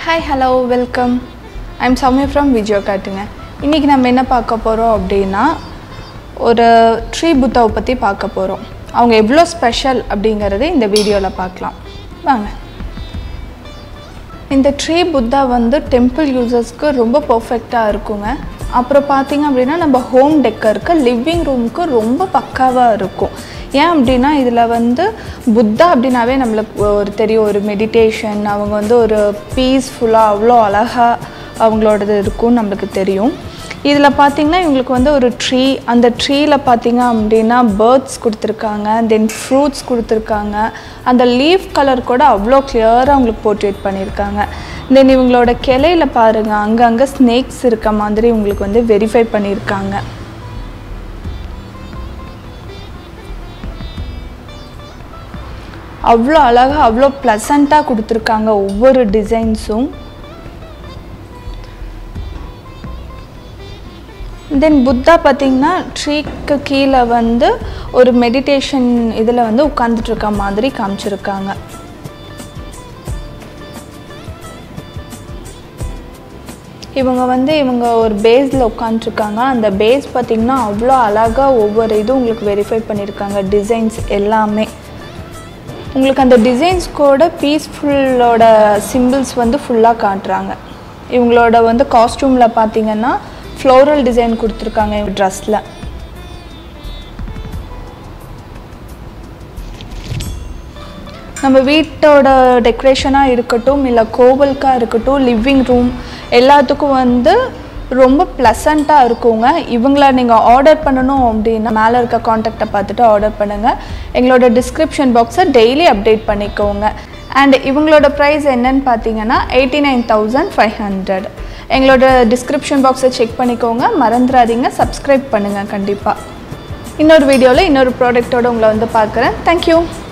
hi hello welcome I'm Soumya from விஜயோ காட்டுங்க இன்றைக்கி நம்ம என்ன பார்க்க போகிறோம் அப்படின்னா ஒரு ட்ரீ புத்தாவை பற்றி பார்க்க போகிறோம் அவங்க எவ்வளோ ஸ்பெஷல் அப்படிங்கிறத இந்த வீடியோவில் பார்க்கலாம் வாங்க இந்த ட்ரீ புத்தா வந்து டெம்பிள் யூசர்ஸ்க்கு ரொம்ப பர்ஃபெக்டாக இருக்குங்க அப்புறம் பார்த்தீங்க அப்படின்னா நம்ம ஹோம் டெக்கருக்கு லிவிங் ரூமுக்கு ரொம்ப பக்காவாக இருக்கும் ஏன் அப்படின்னா இதில் வந்து புத்தா அப்படின்னாவே நம்மளுக்கு ஒரு தெரியும் ஒரு மெடிடேஷன் அவங்க வந்து ஒரு பீஸ்ஃபுல்லாக அவ்வளோ அழகாக அவங்களோடது இருக்கும்னு நம்மளுக்கு தெரியும் இதில் பார்த்தீங்கன்னா இவங்களுக்கு வந்து ஒரு ட்ரீ அந்த ட்ரீயில் பார்த்தீங்க அப்படின்னா பேர்ட்ஸ் கொடுத்துருக்காங்க தென் ஃப்ரூட்ஸ் கொடுத்துருக்காங்க அந்த லீஃப் கலர் கூட அவ்வளோ கிளியராக அவங்களுக்கு போர்ட்ரேட் பண்ணியிருக்காங்க தென் இவங்களோட கிளையில பாருங்கள் அங்கங்கே ஸ்னேக்ஸ் இருக்க மாதிரி உங்களுக்கு வந்து வெரிஃபை பண்ணியிருக்காங்க அவ்வளோ அழகாக அவ்வளோ ப்ளசண்ட்டாக கொடுத்துருக்காங்க ஒவ்வொரு டிசைன்ஸும் தென் புத்தா பார்த்தீங்கன்னா ட்ரீக்கு கீழே வந்து ஒரு மெடிடேஷன் இதில் வந்து உட்காந்துட்டு இருக்க மாதிரி காமிச்சிருக்காங்க இவங்க வந்து இவங்க ஒரு பேஸில் உட்காந்துருக்காங்க அந்த பேஸ் பார்த்திங்கன்னா அவ்வளோ அழகாக ஒவ்வொரு இதுவும் உங்களுக்கு வெரிஃபை பண்ணியிருக்காங்க டிசைன்ஸ் எல்லாமே உங்களுக்கு அந்த டிசைன்ஸ் கூட பீஸ்ஃபுல்லோட சிம்பிள்ஸ் வந்து ஃபுல்லாக காட்டுறாங்க இவங்களோட வந்து காஸ்டியூமில் பார்த்தீங்கன்னா ஃப்ளோரல் டிசைன் கொடுத்துருக்காங்க இவங்க ட்ரெஸ்ஸில் நம்ம வீட்டோட டெக்கரேஷனாக இருக்கட்டும் இல்லை கோவிலுக்காக இருக்கட்டும் லிவிங் ரூம் எல்லாத்துக்கும் வந்து ரொம்ப ப்ளசண்ட்டாக இருக்குங்க இவங்கள நீங்கள் ஆர்டர் பண்ணணும் அப்படின்னா மேலே இருக்க காண்டாக்டை பார்த்துட்டு ஆர்டர் பண்ணுங்கள் எங்களோட டிஸ்கிரிப்ஷன் பாக்ஸை டெய்லி அப்டேட் பண்ணிக்கோங்க அண்ட் இவங்களோட ப்ரைஸ் என்னன்னு பார்த்தீங்கன்னா eighty nine thousand five hundred எங்களோட டிஸ்கிரிப்ஷன் பாக்ஸை செக் பண்ணிக்கோங்க மறந்துடாதீங்க சப்ஸ்கிரைப் பண்ணுங்கள் கண்டிப்பாக இன்னொரு வீடியோவில் இன்னொரு ப்ராடக்ட்டோடு உங்களை வந்து பார்க்குறேன் தேங்க்யூ